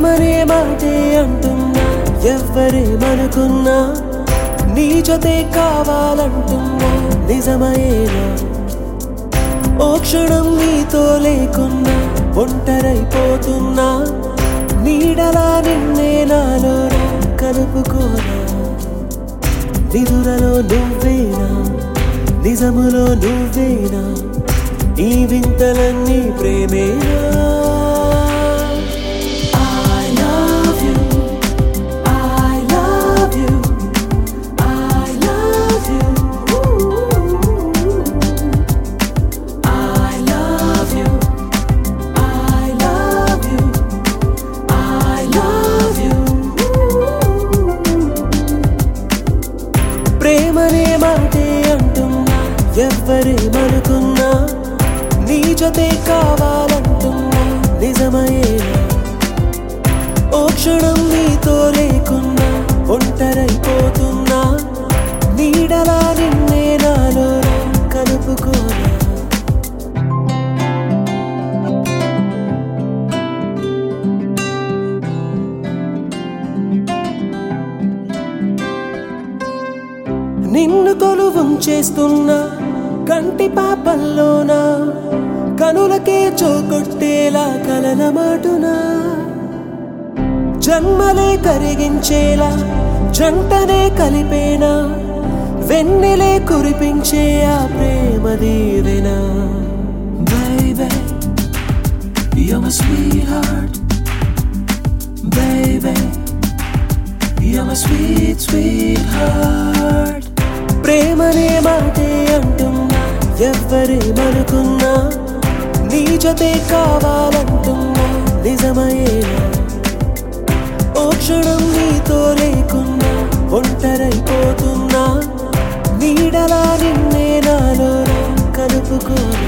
ప్రేమనే మాటే అంటున్నా ఎవ్వరేమనుకున్నా నీ జతే కావాలంటున్నా నిజమయేనా ఓ క్షణం నీతో లేకున్నా ఒంటరైపోతున్నా నీడలా నిన్నే నాలో కలుపుకోనా నిదురలో నువ్వేనా నిజములో నువ్వేనా ఈ వింతలన్నీ ప్రేమేనా I love you. I love you. I love you. I love you. I love you. I love you. ప్రేమనే మాటే అంటున్నా ఎవ్వరేమనుకున్నా నీ జతే కావాలంటున్నా నిజమయేనా ఓ క్షణం నీతో లేకున్నా ఒంటరైపోతున్నా నీడలా నిన్నే నాలో కలుపుకోనా నిన్ను కొలువుంచేస్తున్నా కంటి పాపల్లోనా కనులకే చోకొట్టేలా కలల మాటునా జన్మలే కరిగించేలా జంటనే కలిపేనా వెన్నెలే కురిపించే ఆ ప్రేమ దీవెనా Baby, you're my sweetheart Baby, you're my sweet, sweetheart ప్రేమనే మాటే అంటున్నా ఎవ్వరేమనుకున్నా నీ జతే కావాలంటున్నా నిజమయేనా ఓ క్షణం నీతో లేకున్నా ఒంటరైపోతున్నా నీడలా నిన్నే నాలో కలుపుకోనా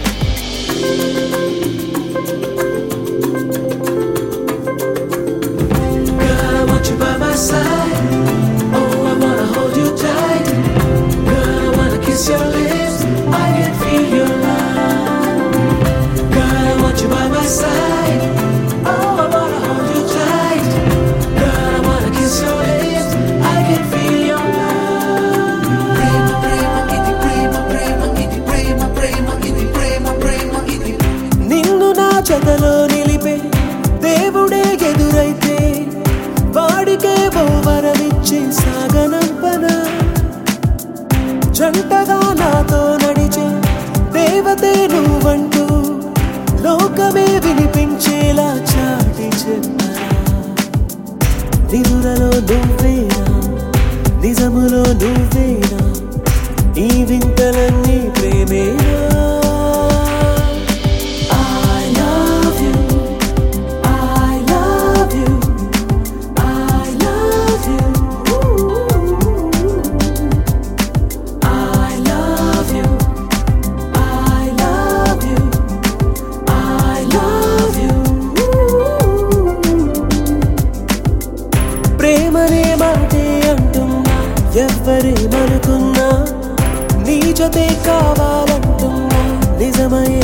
Girl, I want you by my side. Oh, I wanna hold you tight. Girl, I wanna kiss your lips. I can feel your love. Girl, I want you by my side. Oh, I wanna hold you tight. Girl, I wanna kiss your lips. I can feel your love. ప్రేమ ప్రేమ ఇది ప్రేమ ప్రేమ ఇది ప్రేమ ప్రేమ ఇది ప్రేమ ప్రేమ ఇది నిన్ను నా జతలో నిలిపే దేవుడే ఎదురైతే వాడికే ఓ వరమిచ్చి సాగనంపనా జంటగా నాతో నడిచే దేవతే నువ్వంటూ లోకమే వినిపించేలా చాటి చెప్పరా నిదురలో నువ్వేనా నిజములో నువ్వేనా ఈ వింతలన్నీ ప్రేమేనా I love you. I love you. I love you. I love you. I love you. I love you. ప్రేమనే మాటే అంటున్నా ఎవ్వరేమనుకున్నా నీ జతే కావాలంటున్నా నిజమయ్యే